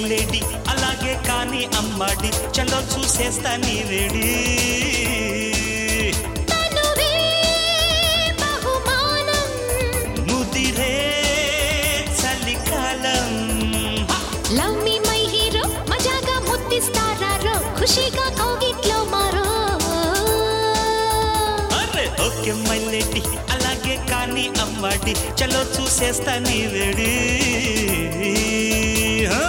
Lady అలాగే కానీ అమ్మాడి చలో చూసేస్తా నీ వేడి తనువే బహుమానం ముదిరే చలికాలం లవ్ మీ మై హీరో మజాగా ముద్దిస్తారారో ఖుషిగా కౌగిట్లో మారో అరే ఓకే మై లేడీ అలాగే కానీ అమ్మాడి చలో చూసేస్తా నీ వేడి ఆ.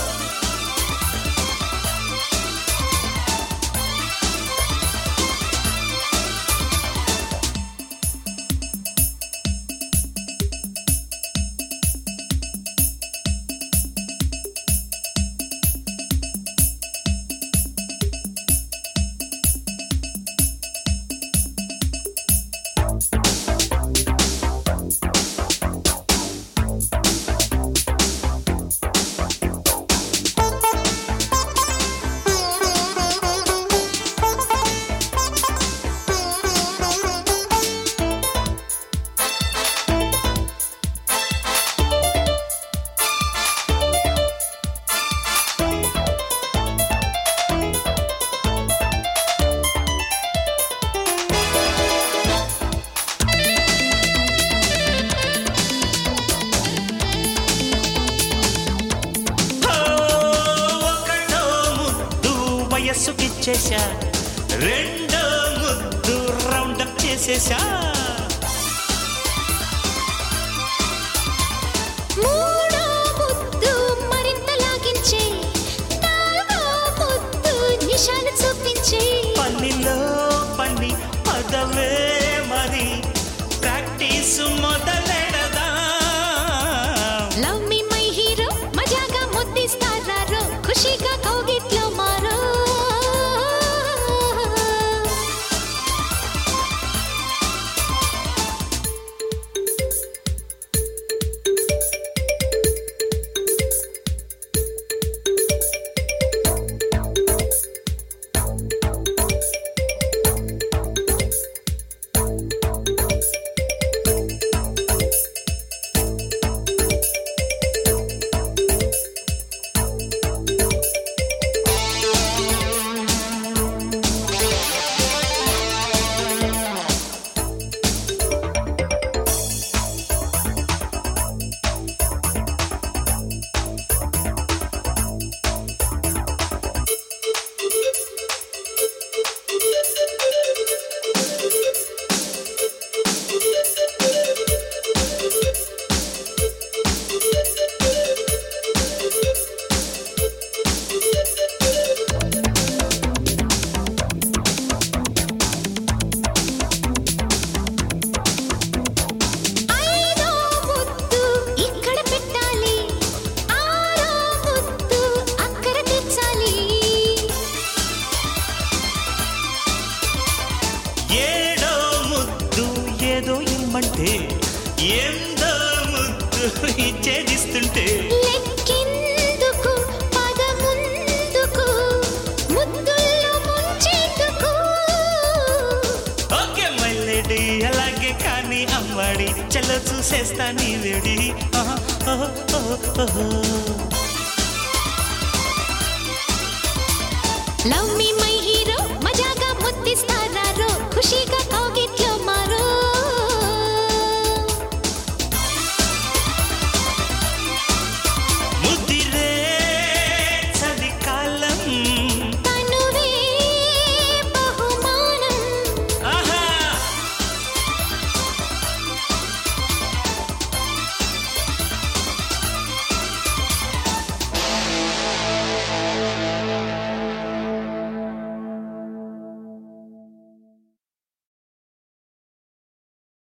ఓ, ఒకటో ముద్దు వయస్సుకిచ్చేశా రెండో ముద్దు రౌండప్ చేసేశా మూడో ముద్దు మరింత లాగించే నాలుగో ముద్దు నిషాలు చూపించే పనిలో పని పదవే మరి ప్రాక్టీస్ మొదలెడదా లవ్ మీ మై హీరో మజాగా ముద్దిస్తారారో ఖుషిగా కౌగిట్లో మారో ఐదో ముద్దు ఇక్కడ పెట్టాలి ఆరో ముద్దు అక్కడ తెచ్చాలి ఏడో ముద్దు ఏదో ఇమ్మంటే ఎందో ముద్దు ఇచ్చేదిస్తుంటే లెక్కెందుకు పదముందుకు ముద్దుల్లో ముంచేందుకు ఓకే మై లేడీ అలాగే కానీ అమ్మాడి చలో చూసేస్తా నీ వేడి ఆహా, ఓహో, ఓహో, ఓహో. లవ్ మీ మై హీరో మజాగా ముద్దిస్తారారో ఖుషిగా